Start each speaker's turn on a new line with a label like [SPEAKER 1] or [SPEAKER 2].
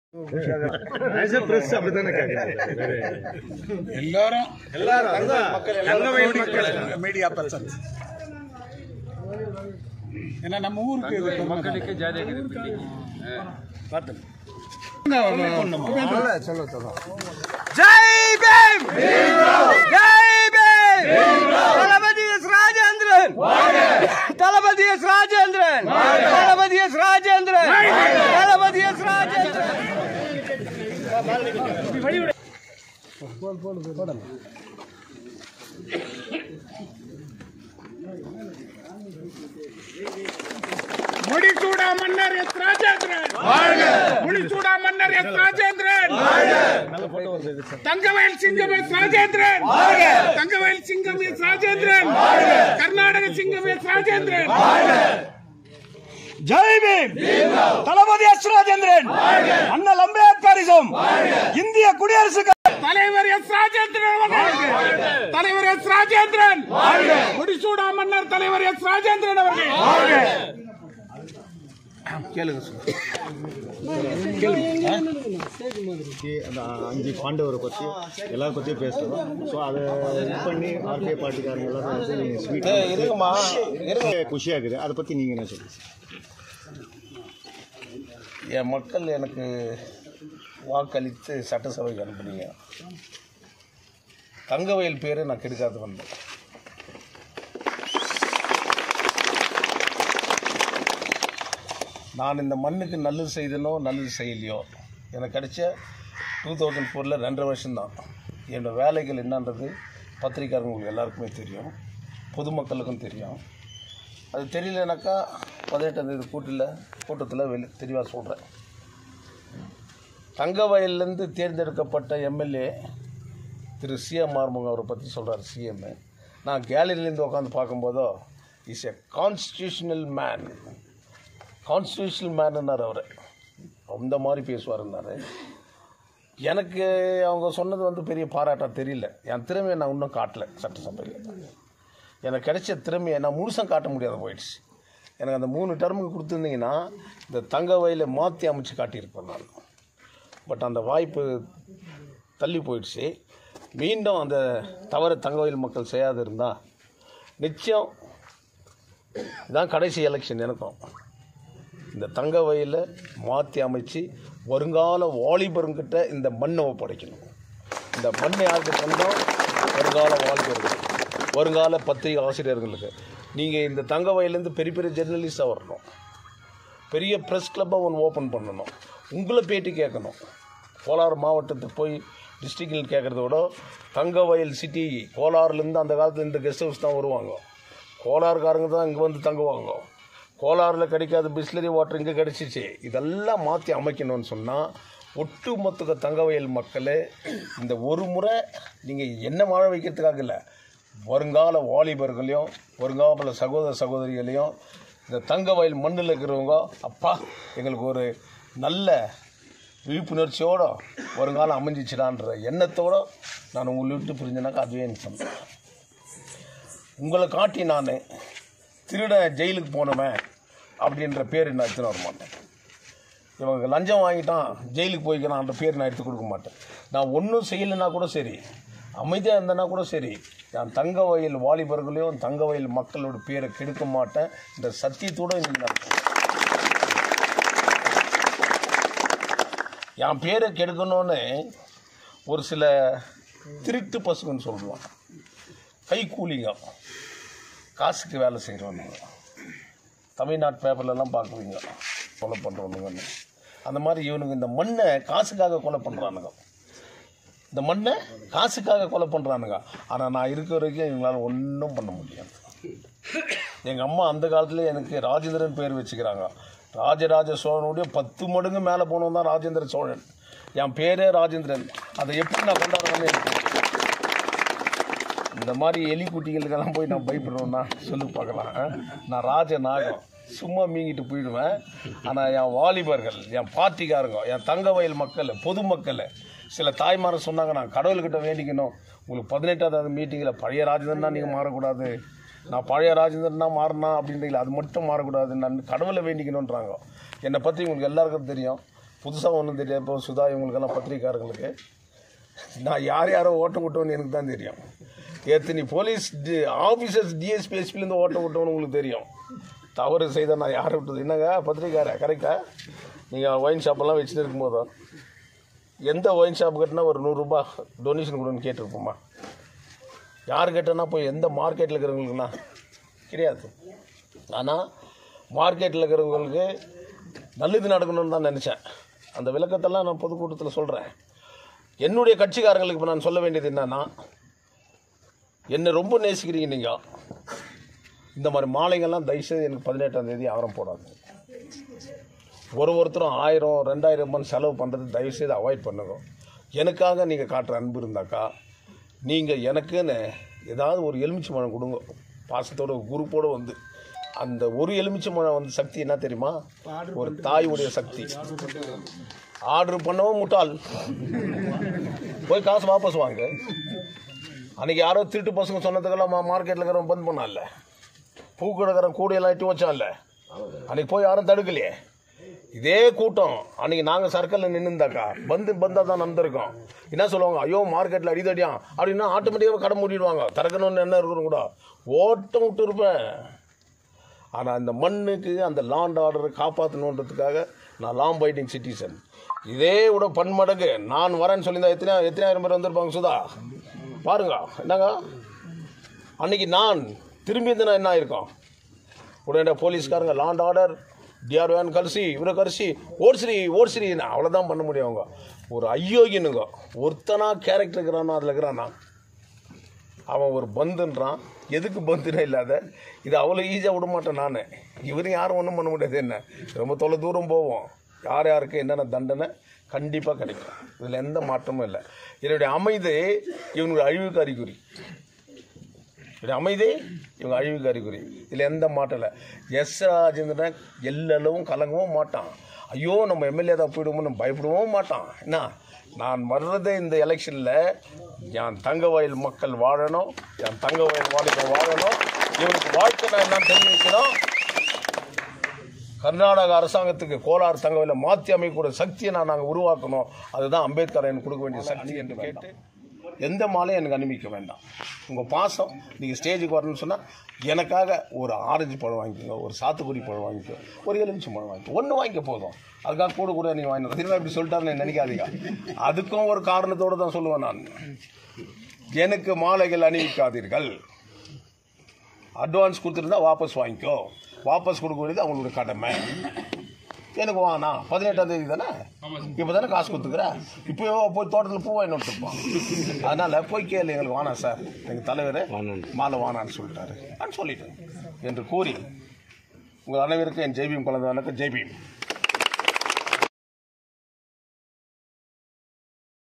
[SPEAKER 1] Press அப்படித்தானே கேட்கறாங்க
[SPEAKER 2] எல்லாரும்
[SPEAKER 1] எல்லாரும் அதுதான் தங்கவயல் மக்கள்
[SPEAKER 2] மீடியா பர்சன்ஸ் ஏன்னா நம்ம ஊருக்கு இது மக்களுக்கு பார்த்து
[SPEAKER 1] சொல்ல சொல்ல
[SPEAKER 3] ஜெய் பீம் ஜெய் பீம் தளபதி எஸ் ராஜேந்திரன் தளபதி எஸ் ராஜேந்திரன் தளபதி எஸ் ராஜேந்திரன் தளபதி எஸ் ராஜேந்திரன்
[SPEAKER 2] முடிசூடா மன்னர் எஸ் ராஜேந்திரன் முடிசூடா மன்னர் எஸ் ராஜேந்திரன் தங்கவேல் சிங்கம் எஸ் ராஜேந்திரன் தங்கவேல் சிங்கம் எஸ் ராஜேந்திரன் கர்நாடக சிங்கம் எஸ் ராஜேந்திரன்
[SPEAKER 3] ஜெய் பீம் தளபதி எஸ் ராஜேந்திரன் அண்ணல் அம்பேத்கரிசம் இந்திய குடியரசு
[SPEAKER 2] தலைவர் எஸ் ராஜேந்திரன் அவர்கள் தலைவர் எஸ் ராஜேந்திரன் முடிசூடா மன்னர் தலைவர் எஸ் ராஜேந்திரன் அவர்கள்
[SPEAKER 1] அந்த அஞ்சு பாண்டவரை பற்றி எல்லாரும் பற்றியும் பேசுகிறோம் ஸோ அதை இது பண்ணி ஆர்கே பாட்டுக்காரங்க எல்லாரும் வந்து ஸ்வீட் இருக்குமா குஷியாக இருக்குது அதை பற்றி நீங்கள் என்ன சொல்லுங்கள்
[SPEAKER 4] என் மக்கள் எனக்கு வாக்களித்து சட்டசபைக்கு அனுப்புனீங்க தங்கவயல் பேரை நான் கெடுக்காது வந்தேன் நான் இந்த மண்ணுக்கு நல்லது செய்தனோ நல்லது செய்யலையோ எனக்கு கிடைச்ச டூ தௌசண்ட் ஃபோரில் ரெண்டரை வருஷம்தான் என்னோட வேலைகள் என்னன்றது பத்திரிக்காரங்களுக்கு எல்லாருக்குமே தெரியும் பொதுமக்களுக்கும் தெரியும் அது தெரியலனாக்கா பதினெட்டாம் தேதி கூட்டில் கூட்டத்தில் வெளி தெளிவாக சொல்கிறேன் தங்கவயல்லேருந்து தேர்ந்தெடுக்கப்பட்ட எம்எல்ஏ திரு சிஎம் ஆறுமுகம் அவரை பற்றி சொல்கிறார் சிஎம் நான் கேலரியிலேருந்து உட்காந்து பார்க்கும்போதோ is a constitutional man constitutional மேனுன்னார் அவர் அந்த மாதிரி பேசுவாருன்னாரு எனக்கு அவங்க சொன்னது வந்து பெரிய பாராட்டாக தெரியல என் திறமையை நான் இன்னும் காட்டல சட்டசபையில் எனக்கு கிடைச்ச திறமையை நான் முழுசாக காட்ட முடியாத போயிடுச்சு எனக்கு அந்த மூணு டர்முக்கு கொடுத்துருந்தீங்கன்னா இந்த தங்க வயலை மாற்றி அமைச்சு காட்டியிருப்பேன் நான் பட் அந்த வாய்ப்பு தள்ளி போயிடுச்சு மீண்டும் அந்த தவறை தங்க வயல் மக்கள் செய்யாது இருந்தால் நிச்சயம் இதான் கடைசி எலெக்ஷன் எனக்கும் இந்த தங்க வயலை மாற்றி அமைச்சு வருங்கால வாலிபருங்கிட்ட இந்த மண்ணை ஒப்படைக்கணும் இந்த மண்ணை யாருக்கு தந்தோம் வருங்கால வாலிபர்கள் வருங்கால பத்திரிகை ஆசிரியர்களுக்கு நீங்கள் இந்த தங்க வயலேருந்து பெரிய பெரிய ஜெர்னலிஸ்டாக வரணும் பெரிய ப்ரெஸ் கிளப்பாக ஒன்று ஓப்பன் பண்ணணும் உங்களை பேட்டி கேட்கணும் கோலார் மாவட்டத்துக்கு போய் டிஸ்ட்ரிக்டில் கேட்குறத விட தங்க வயல் சிட்டி கோலாறுலேருந்து அந்த காலத்தில் இந்த கெஸ்ட் ஹவுஸ் தான் வருவாங்க கோலாறுக்காரங்க தான் இங்கே வந்து தங்குவாங்க கோலாறில் கிடைக்காத பிஸ்லரி வாட்டர் இங்கே கிடச்சிச்சு இதெல்லாம் மாற்றி அமைக்கணும்னு சொன்னால் ஒட்டுமொத்த தங்கவயல் மக்களே இந்த ஒரு முறை நீங்கள் என்ன வாழ வைக்கிறதுக்காக இல்லை வருங்கால வாலிபர்களையும் வருங்கால சகோதர சகோதரிகளையும் இந்த தங்க வயல் மண்ணில் இருக்கிறவங்க அப்பா எங்களுக்கு ஒரு நல்ல விழிப்புணர்ச்சியோட வருங்காலம் அமைஞ்சிச்சிடான்ற எண்ணத்தோட நான் உங்களை விட்டு புரிஞ்சேனாக்கா அதுவே எனக்கு சந்தோஷம் உங்களை காட்டி நான் திருடன் ஜெயிலுக்கு போனவன் அப்படின்ற பேர் நான் எடுத்துன்னு வர மாட்டேன் இவங்க லஞ்சம் வாங்கிட்டான் ஜெயிலுக்கு போய்க்கிறான்ற பேர் நான் எடுத்து கொடுக்க மாட்டேன் நான் ஒன்றும் செய்யலைன்னா கூட சரி அமைதியாக இருந்தேன்னா கூட சரி நான் தங்க வயல் வாலிபர்களையும் தங்க வயல் மக்களோட பேரை கெடுக்க மாட்டேன் இந்த சத்தியத்தோடு இன்னைக்கு நான் இருக்கேன். என் பேரை கெடுக்கணும்னு ஒரு சில திருட்டு பசங்கன்னு சொல்லுவான் கை கூலிங்க காசுக்கு வேலை செய்கிறவனுங்க தமிழ்நாட்டு பேப்பர்லலாம் பார்க்குறீங்க கொலை பண்ணுறவனுங்கன்னு அந்த மாதிரி இவனுங்க இந்த மண்ணை காசுக்காக கொலை பண்ணுறானுங்க இந்த மண்ணை காசுக்காக கொலை பண்ணுறானுங்க ஆனால் நான் இருக்கிற வரைக்கும் இவங்களால ஒன்றும் பண்ண முடியாது எங்கள் அம்மா அந்த காலத்தில் எனக்கு ராஜேந்திரன் பேர் வச்சுக்கிறாங்க ராஜராஜ சோழனுடைய பத்து மடங்கு மேலே போனவன் தான் ராஜேந்திர சோழன் என் பேரே ராஜேந்திரன் அதை எப்படி நான் கொண்டாடுறேன்னு எனக்கு தெரியும். இந்த மாதிரி எலி குட்டிகளுக்கெல்லாம் போய் நான் பயப்படுறேன்னா சொல்லி பார்க்கலாம் ஆ? நான் ராஜ நாகம் சும்மா மீங்கிட்டு போயிடுவேன் ஆனால் என் வாலிபர்கள் என் பார்ட்டிக்காரங்க என் தங்க வயல் மக்கள் பொதுமக்கள் சில தாய்மாரை சொன்னாங்க நான் கடவுள்கிட்ட வேண்டிக்கணும் உங்களுக்கு பதினெட்டாவது மீட்டிங்கில் பழைய ராஜேந்திரனா நீங்கள் மாறக்கூடாது நான் பழைய ராஜேந்திரன் தான் மாறினா அப்படின்றீங்களா அது மட்டும் மாறக்கூடாது நான் கடவுளை வேண்டிக்கணுன்றாங்க என்னை பற்றி உங்களுக்கு எல்லாருக்கும் தெரியும் புதுசாக ஒன்றும் தெரியாது இப்போ சுதா இவங்களுக்கெல்லாம் பத்திரிக்காரங்களுக்கு நான் யார் யாரோ ஓட்ட விட்டோன்னு எனக்கு தான் தெரியும் எத்தனை போலீஸ் டி ஆஃபீஸர்ஸ் டிஎஸ்பி எஸ்பிலேருந்து ஓட்ட விட்டோன்னு உங்களுக்கு தெரியும் தவறு செய்த நான் யாரை விட்டது என்னங்க பத்திரிக்கார கரெக்டா நீங்கள் ஒயின் ஷாப்பெல்லாம் வச்சுட்டு இருக்கும்போது எந்த ஒயின் ஷாப் கட்டினா ஒரு நூறுரூபா டொனேஷன் கொடுன்னு கேட்டிருப்போமா யார் கேட்டனா போய் எந்த மார்க்கெட்டில் இருக்கிறவங்களுக்குண்ணா கிடையாது ஆனால் மார்க்கெட்டில் இருக்கிறவங்களுக்கு நல்லது நடக்கணும்னு தான் நினச்சேன் அந்த விளக்கத்தெல்லாம் நான் பொதுக்கூட்டத்தில் சொல்கிறேன் என்னுடைய கட்சிக்காரங்களுக்கு இப்போ நான் சொல்ல வேண்டியது என்னன்னா என்னை ரொம்ப நேசிக்கிறீங்க நீங்கள் இந்த மாதிரி மாலைங்கள்லாம் தயவுசெய்து எனக்கு பதினெட்டாம் தேதி ஆரம் போடாது ஒரு ஒருத்தரும் ஆயிரம் ரெண்டாயிரம் ரூபாய் செலவு பண்ணுறது தயவுசெய்து அவாய்ட் பண்ணுங்க எனக்காக நீங்கள் காட்டுற அன்பு இருந்தாக்கா நீங்கள் எனக்குன்னு ஏதாவது ஒரு எலுமிச்சை மழை கொடுங்க பாசத்தோட குரூப்போடு வந்து அந்த ஒரு எலுமிச்சை மழை வந்து சக்தி என்ன தெரியுமா ஒரு தாயுடைய சக்தி ஆர்டர் பண்ணவும் முட்டாள் போய் காசு வாபஸ் வாங்க அன்னைக்கு யாரோ திருட்டு பசங்க சொன்னதுக்கெல்லாம் மார்க்கெட்டில் இருக்கிறவன் பந்த் பண்ணான்ல பூ கிடக்கிறவன் கூடையெல்லாம் எட்டி வச்சான்ல அன்னைக்கு போய் யாரும் தடுக்கலையே இதே கூட்டம் அன்னைக்கு நாங்கள் சர்க்கிளில் நின்றுந்தாக்கா பந்து பந்தாக தான் நடந்திருக்கோம் என்ன சொல்லுவாங்க ஐயோ மார்க்கெட்டில் அடிதடியா அப்படின்னா ஆட்டோமேட்டிக்காக கடை மூடிடுவாங்க திறக்கணும்னு என்ன இருக்கணும் கூட ஓட்டம் விட்டு இருப்பேன் ஆனால் அந்த மண்ணுக்கு அந்த லாண்ட் ஆர்டரை காப்பாற்றணுன்றதுக்காக நான் லாம் பைட்டிங் சிட்டிசன் இதே விட பன்மடங்கு நான் வரேன்னு சொல்லியிருந்தா எத்தனை எத்தனாயிரம் பேர் வந்திருப்பாங்க சுதா பாருங்க என்னங்க அன்னைக்கு நான் திரும்பி இருந்தேன்னா என்ன ஆயிருக்கும் உடனே போலீஸ்காரங்க லாண்ட் ஆர்டர் டிஆர் வேன் கரிசி இவரை கரிசி ஓடிசிரி ஓடிசிரின்னு அவ்வளோதான் பண்ண முடியும் அவங்க ஒரு ஐயோகினுங்க ஒருத்தனா கேரக்டர் இருக்கிறானா அதில் இருக்கிறானா அவன் ஒரு பந்துன்றான் எதுக்கு பந்துனே இல்லாத இது அவ்வளோ ஈஸியாக விட மாட்டேன் நான் இவரும் யாரும் ஒன்றும் பண்ண முடியாது என்ன ரொம்ப தொலை தூரம் போவோம் யார் யாருக்கு என்னென்ன தண்டனை கண்டிப்பாக கிடைக்கும் இதில் எந்த மாற்றமும் இல்லை என்னுடைய அமைதி இவனுடைய அழிவுக்கு அறிகுறி இப்படி அமைதி இவங்க அழிவுக்கு அறிகுறி இதில் எந்த மாற்றம் இல்லை எஸ் ராஜேந்திரன் எல்லளவும் கலங்கவும் மாட்டான் ஐயோ நம்ம எம்எல்ஏ தான் போயிடுவோம்னு பயப்படவும் மாட்டான் என்ன நான் வர்றது இந்த எலெக்ஷனில் என் தங்க வயல் மக்கள் வாழணும் என் தங்க வயல் வாலிபர் வாழணும் இவனுக்கு வாழ்க்கை நான் என்ன தெரிஞ்சு வைக்கணும் கர்நாடக அரசாங்கத்துக்கு கோலார் தங்கவில மாற்றி அமைக்கக்கூடிய சக்தியை நான் நாங்கள் உருவாக்கணும் அதுதான் அம்பேத்கர் எனக்கு கொடுக்க வேண்டிய சக்தி என்று கேட்டு எந்த மாலையும் எனக்கு அனுமதிக்க வேண்டாம் உங்கள் பாசம் நீங்கள் ஸ்டேஜுக்கு வரணும்னு சொன்னால் எனக்காக ஒரு ஆரஞ்சு பழம் வாங்கிக்கோங்க ஒரு சாத்துக்குடி பழம் வாங்கிக்கோ ஒரு எலுமிச்சம் பழம் வாங்கிக்கோ ஒன்று வாங்கிக்க போதும் அதுக்காக கூட கூட நீங்கள் வாங்கிட்டு திரும்ப இப்படி சொல்லிட்டாருன்னு நினைக்காதீங்க அதுக்கும் ஒரு காரணத்தோடு தான் சொல்லுவேன் நான் எனக்கு மாலைகள் அணிவிக்காதீர்கள் அட்வான்ஸ் கொடுத்துருந்தா வாபஸ் வாங்கிக்கோ வாபஸ் கொடுக்க வேண்டியது அவங்களோட கடமை எனக்கு வாண்ணா பதினெட்டாம் தேதி தானே இப்போ தானே காசு கொடுத்துக்கிற இப்போ போய் தோட்டத்தில் பூ வாங்கி கொடுத்துருப்பான் அதனால போய் கேளு எங்களுக்கு வாணாம் சார் எங்கள் தலைவர் மாலை வானான்னு சொல்லிட்டாரு நான் சொல்லிட்டேன் என்று கூறி உங்கள் அனைவருக்கும் என் ஜெய்பீம் கலந்து வணக்கம் ஜெய்பீம்